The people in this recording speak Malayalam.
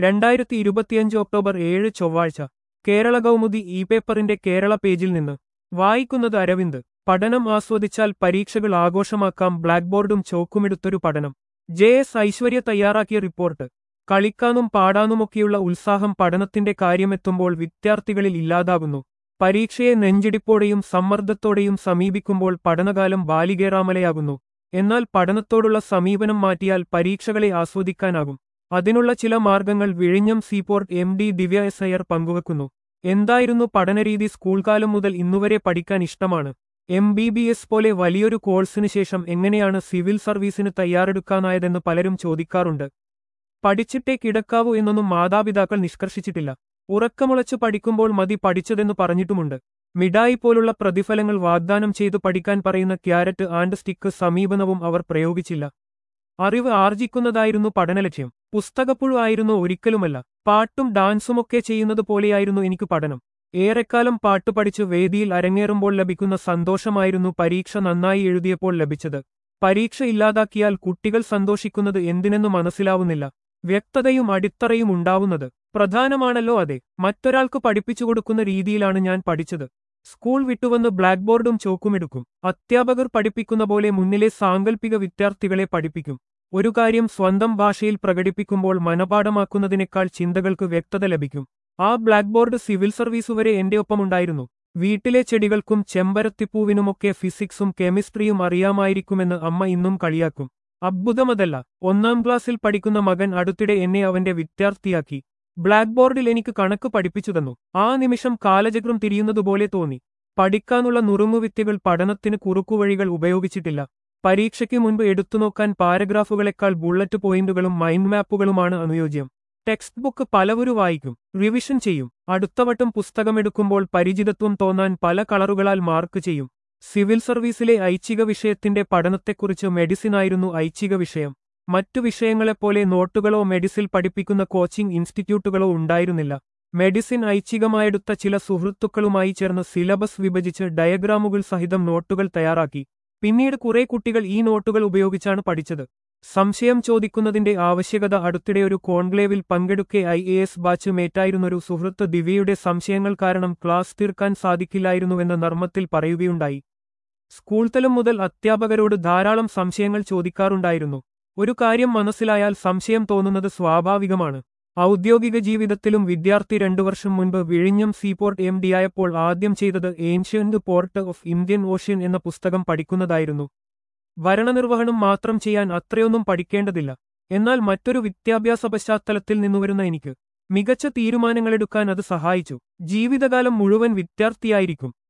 രണ്ടായിരത്തി ഇരുപത്തിയഞ്ച് ഒക്ടോബർ ഏഴ് ചൊവ്വാഴ്ച കേരള കൗമുദി ഇ പേപ്പറിന്റെ കേരള പേജിൽ നിന്ന് വായിക്കുന്നത് അരവിന്ദ് പഠനം ആസ്വദിച്ചാൽ പരീക്ഷകൾ ആഘോഷമാക്കാം ബ്ലാക്ക് ബോർഡും ചോക്കുമെടുത്തൊരു പഠനം ജെ എസ് ഐശ്വര്യ തയ്യാറാക്കിയ റിപ്പോർട്ട് കളിക്കാനും പാടാനുമൊക്കെയുള്ള ഉത്സാഹം പഠനത്തിന്റെ കാര്യമെത്തുമ്പോൾ വിദ്യാർത്ഥികളിൽ ഇല്ലാതാകുന്നു പരീക്ഷയെ നെഞ്ചിടിപ്പോടെയും സമ്മർദ്ദത്തോടെയും സമീപിക്കുമ്പോൾ പഠനകാലം ബാലികേറാമലയാകുന്നു എന്നാൽ പഠനത്തോടുള്ള സമീപനം മാറ്റിയാൽ പരീക്ഷകളെ ആസ്വദിക്കാനാകും അതിനുള്ള ചില മാർഗങ്ങൾ വിഴിഞ്ഞം seaport M D Divya S Iyer പങ്കുവെക്കുന്നു എന്തായിരുന്നു പഠനരീതി സ്കൂൾ കാലം മുതൽ ഇന്നുവരെ പഠിക്കാൻ ഇഷ്ടമാണ് എം ബി ബി എസ് പോലെ വലിയൊരു കോഴ്സിന് ശേഷം എങ്ങനെയാണ് സിവിൽ സർവീസിന് തയ്യാറെടുക്കാനായതെന്ന് പലരും ചോദിക്കാറുണ്ട് പഠിച്ചിട്ടേ കിടക്കാവൂ എന്നൊന്നും മാതാപിതാക്കൾ നിഷ്കർഷിച്ചിട്ടില്ല ഉറക്കമുളച്ചു പഠിക്കുമ്പോൾ മതി പഠിച്ചതെന്ന് പറഞ്ഞിട്ടുമുണ്ട് മിഠായി പോലുള്ള പ്രതിഫലങ്ങൾ വാഗ്ദാനം ചെയ്തു പഠിക്കാൻ പറയുന്ന ക്യാരറ്റ് ആൻഡ് സ്റ്റിക്ക് സമീപനവും അവർ പ്രയോഗിച്ചില്ല അറിവ് ആർജിക്കുന്നതായിരുന്നു പഠനലക്ഷ്യം പുസ്തകപ്പുഴു ആയിരുന്നു ഒരിക്കലുമല്ല പാട്ടും ഡാൻസുമൊക്കെ ചെയ്യുന്നത് പോലെയായിരുന്നു എനിക്ക് പഠനം ഏറെക്കാലം പാട്ട് പഠിച്ച് വേദിയിൽ അരങ്ങേറുമ്പോൾ ലഭിക്കുന്ന സന്തോഷമായിരുന്നു പരീക്ഷ നന്നായി എഴുതിയപ്പോൾ ലഭിച്ചത് പരീക്ഷ ഇല്ലാതാക്കിയാൽ കുട്ടികൾ സന്തോഷിക്കുന്നത് എന്തിനെന്ന് മനസ്സിലാവുന്നില്ല വ്യക്തതയും അടിത്തറയും ഉണ്ടാവുന്നത് പ്രധാനമാണല്ലോ അതെ മറ്റൊരാൾക്ക് പഠിപ്പിച്ചു കൊടുക്കുന്ന രീതിയിലാണ് ഞാൻ പഠിച്ചത് സ്കൂൾ വിട്ടുവന്ന് ബ്ലാക്ക് ബോർഡും ചോക്കുമെടുക്കും അധ്യാപകർ പഠിപ്പിക്കുന്ന പോലെ മുന്നിലെ സാങ്കല്പിക വിദ്യാർത്ഥികളെ പഠിപ്പിക്കും ഒരു കാര്യം സ്വന്തം ഭാഷയിൽ പ്രകടിപ്പിക്കുമ്പോൾ മനപാഠമാക്കുന്നതിനേക്കാൾ ചിന്തകൾക്ക് വ്യക്തത ലഭിക്കും ആ ബ്ലാക്ക് ബോർഡ് സിവിൽ സർവീസ് വരെ എന്റെ ഒപ്പമുണ്ടായിരുന്നു വീട്ടിലെ ചെടികൾക്കും ചെമ്പരത്തിപ്പൂവിനുമൊക്കെ ഫിസിക്സും കെമിസ്ട്രിയും അറിയാമായിരിക്കുമെന്ന് അമ്മ ഇന്നും കളിയാക്കും അദ്ഭുതമതല്ല ഒന്നാം ക്ലാസ്സിൽ പഠിക്കുന്ന മകൻ അടുത്തിടെ എന്നെ അവന്റെ വിദ്യാർത്ഥിയാക്കി ബ്ലാക്ക് ബോർഡിൽ എനിക്ക് കണക്ക് പഠിപ്പിച്ചു തന്നു ആ നിമിഷം കാലചക്രം തിരിയുന്നതുപോലെ തോന്നി പഠിക്കാനുള്ള നുറുങ്ങുവിത്തുകൾ പഠനത്തിന് കുറുക്കുവഴികൾ ഉപയോഗിച്ചിട്ടില്ല പരീക്ഷയ്ക്ക് മുൻപ് എടുത്തുനോക്കാൻ പാരഗ്രാഫുകളെക്കാൾ ബുള്ളറ്റ് പോയിന്റുകളും മൈൻഡ് മാപ്പുകളുമാണ് അനുയോജ്യം ടെക്സ്റ്റ് ബുക്ക് പലവരു വായിക്കും റിവിഷൻ ചെയ്യും അടുത്തവട്ടം പുസ്തകമെടുക്കുമ്പോൾ പരിചിതത്വം തോന്നാൻ പല കളറുകളാൽ മാർക്ക് ചെയ്യും സിവിൽ സർവീസിലെ ഐച്ഛിക വിഷയത്തിന്റെ പഠനത്തെക്കുറിച്ച് മെഡിസിനായിരുന്നു ഐച്ഛിക വിഷയം മറ്റു വിഷയങ്ങളെപ്പോലെ നോട്ടുകളോ മെഡിസിൽ പഠിപ്പിക്കുന്ന കോച്ചിംഗ് ഇൻസ്റ്റിറ്റ്യൂട്ടുകളോ ഉണ്ടായിരുന്നില്ല മെഡിസിൻ ഐച്ഛികമായെടുത്ത ചില സുഹൃത്തുക്കളുമായി ചേർന്ന് സിലബസ് വിഭജിച്ച് ഡയഗ്രാമുകൾ സഹിതം നോട്ടുകൾ തയ്യാറാക്കി പിന്നീട് കുറെ കുട്ടികൾ ഈ നോട്ടുകൾ ഉപയോഗിച്ചാണ് പഠിച്ചത് സംശയം ചോദിക്കുന്നതിന്റെ ആവശ്യകത അടുത്തിടെ ഒരു കോൺക്ലേവിൽ പങ്കെടുക്കെ ഐ എ എസ് ബാച്ച് മേറ്റായിരുന്നൊരു സുഹൃത്ത് ദിവ്യയുടെ സംശയങ്ങൾ കാരണം ക്ലാസ് തീർക്കാൻ സാധിക്കില്ലായിരുന്നുവെന്ന് നർമ്മത്തിൽ പറയുകയുണ്ടായി സ്കൂൾ തലം മുതൽ അധ്യാപകരോട് ധാരാളം സംശയങ്ങൾ ചോദിക്കാറുണ്ടായിരുന്നു ഒരു കാര്യം മനസ്സിലായാൽ സംശയം തോന്നുന്നത് സ്വാഭാവികമാണ് ഔദ്യോഗിക ജീവിതത്തിലും വിദ്യാർത്ഥി രണ്ടു വർഷം മുൻപ് വിഴിഞ്ഞം സീപോർട്ട് എം ഡിയായപ്പോൾ ആദ്യം ചെയ്തത് ancient port of Indian Ocean എന്ന പുസ്തകം പഠിക്കുന്നതായിരുന്നു ഭരണനിർവഹണം മാത്രം ചെയ്യാൻ അത്രയൊന്നും പഠിക്കേണ്ടതില്ല എന്നാൽ മറ്റൊരു വിദ്യാഭ്യാസ പശ്ചാത്തലത്തിൽ നിന്നുവരുന്ന എനിക്ക് മികച്ച തീരുമാനങ്ങളെടുക്കാൻ അത് സഹായിച്ചു ജീവിതകാലം മുഴുവൻ വിദ്യാർത്ഥിയായിരിക്കും